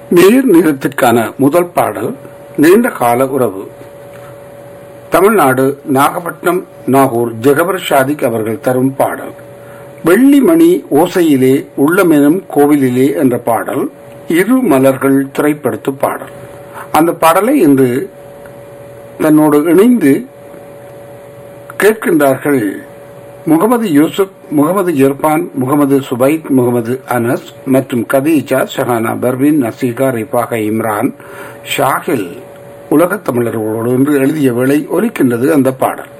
நீர் நிறத்திற்கான முதல் பாடல் நீண்ட கால உறவு தமிழ்நாடு நாகப்பட்டினம் நாகூர் ஜெகபர் ஷாதிக் அவர்கள் தரும் பாடல் வெள்ளிமணி ஓசையிலே உள்ளமெனும் கோவிலிலே என்ற பாடல் இரு மலர்கள் திரைப்படுத்து பாடல் அந்த பாடலை இன்று தன்னோடு இணைந்து கேட்கின்றார்கள் முகமது யூசுப் முகமது இர்பான் முகமது சுபைத் முகமது அனஸ் மற்றும் கதீஜா ஷஹானா பர்வின் நசீகா ரிபாக இம்ரான் ஷாஹில் உலகத் தமிழர்களோடு என்று எழுதிய வேளை ஒலிக்கின்றது அந்த பாடல்